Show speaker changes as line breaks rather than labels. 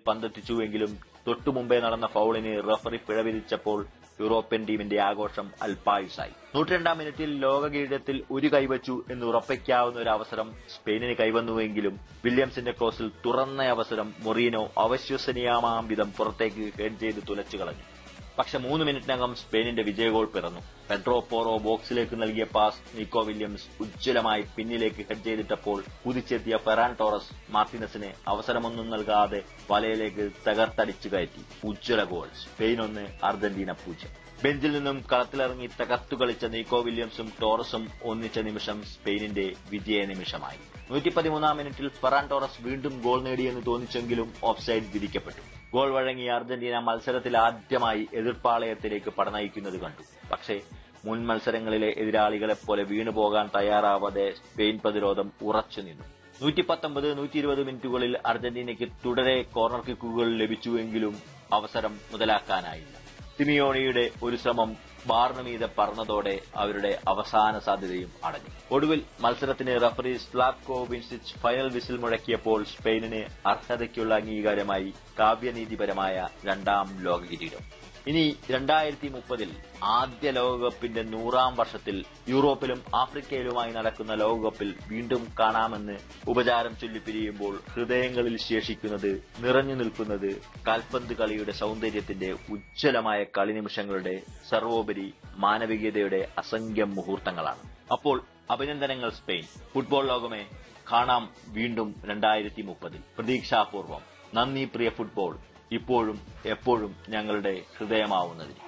പന്തെത്തിച്ചുവെങ്കിലും തൊട്ടുമുമ്പേ നടന്ന ഫൌളിന് referee പിഴവിധിച്ചപ്പോൾ European ടീമിന്റെ ആഘോഷം അൽപായുസായി നൂറ്റിരണ്ടാം മിനിറ്റിൽ ലോക കിരീടത്തിൽ ഒരു കൈവച്ചു എന്ന് ഉറപ്പിക്കാവുന്ന ഒരു അവസരം സ്പെയിനിന് കൈവന്നുവെങ്കിലും വില്യംസിന്റെ ക്രോസിൽ തുറന്ന അവസരം മൊറീനോ അവിശ്വസനീയമാം വിധം പുറത്തേക്ക് ഹെഡ് ചെയ്ത് തുലച്ചു കളഞ്ഞു പക്ഷെ മൂന്ന് മിനിറ്റിനകം സ്പെയിനിന്റെ വിജയ ഗോൾ പിറന്നു പെഡ്രോ പോറോ ബോക്സിലേക്ക് നൽകിയ പാസ് നിക്കോ വില്യംസ് ഉജ്ജ്വലമായി പിന്നിലേക്ക് ഹെഡ് ചെയ്തിട്ടപ്പോൾ കുതിച്ചെത്തിയ ഫെറാൻ ടോറസ് മാർട്ടിനസിന് അവസരമൊന്നും നൽകാതെ വലയിലേക്ക് തകർത്തടിച്ചു കയറ്റി ഉജ്ജ്വല ഗോൾ സ്പെയിൻ ഒന്ന് അർജന്റീന പൂജ്യം ബെഞ്ചിൽ നിന്നും കളത്തിലിറങ്ങി തകർത്തു കളിച്ച നീക്കോ വില്യംസും ടോറസും ഒന്നിച്ച നിമിഷം സ്പെയിനിന്റെ വിജയ നിമിഷമായി നൂറ്റിപ്പതിമൂന്നാം മിനിറ്റിൽ ഫെറാൻ ടോറസ് വീണ്ടും ഗോൾ നേടിയെന്ന് തോന്നിച്ചെങ്കിലും ഓഫ്സൈഡ് വിധിക്കപ്പെട്ടു ഗോൾ വഴങ്ങിയ അർജന്റീന മത്സരത്തിൽ ആദ്യമായി എതിർപ്പാളയത്തിലേക്ക് പടനയിക്കുന്നത് കണ്ടു പക്ഷേ മുൻ മത്സരങ്ങളിലെ എതിരാളികളെ പോലെ വീണുപോകാൻ തയ്യാറാവാതെ സ്പെയിൻ പ്രതിരോധം ഉറച്ചു നിന്നു നൂറ്റി പത്തൊമ്പത് നൂറ്റി ഇരുപത് മിനിറ്റുകളിൽ അർജന്റീനയ്ക്ക് തുടരെ കോർണർ കിക്കുകൾ ലഭിച്ചുവെങ്കിലും അവസരം മുതലാക്കാനായില്ല സിമിയോണിയുടെ ഒരു ശ്രമം ബാറിന് മീതെ പറന്നതോടെ അവരുടെ അവസാന സാധ്യതയും അടഞ്ഞു ഒടുവിൽ മത്സരത്തിന് referee Slavko Vincic final whistle മുഴക്കിയപ്പോൾ സ്പെയിനിന് അർഹതയ്ക്കുള്ള അംഗീകാരമായി കാവ്യനീതിപരമായ രണ്ടാം ലോക കിരീടം ഇനി രണ്ടായിരത്തി മുപ്പതിൽ ആദ്യ ലോകകപ്പിന്റെ നൂറാം വർഷത്തിൽ യൂറോപ്പിലും ആഫ്രിക്കയിലുമായി നടക്കുന്ന ലോകകപ്പിൽ വീണ്ടും കാണാമെന്ന് ഉപചാരം ചൊല്ലിപ്പിരിയുമ്പോൾ ഹൃദയങ്ങളിൽ ശേഷിക്കുന്നത് നിറഞ്ഞു നിൽക്കുന്നത് കാൽപന്ത് കളിയുടെ സൗന്ദര്യത്തിന്റെ ഉജ്ജ്വലമായ കളി നിമിഷങ്ങളുടെ സർവോപരി മാനവികതയുടെ അസംഖ്യം മുഹൂർത്തങ്ങളാണ് അപ്പോൾ അഭിനന്ദനങ്ങൾ സ്പെയിൻ ഫുട്ബോൾ ലോകമേ കാണാം വീണ്ടും രണ്ടായിരത്തി മുപ്പതിൽ പ്രതീക്ഷാപൂർവം നന്ദി പ്രിയ ഫുട്ബോൾ ഇപ്പോഴും എപ്പോഴും ഞങ്ങളുടെ ഹൃദയമാവുന്നതിന്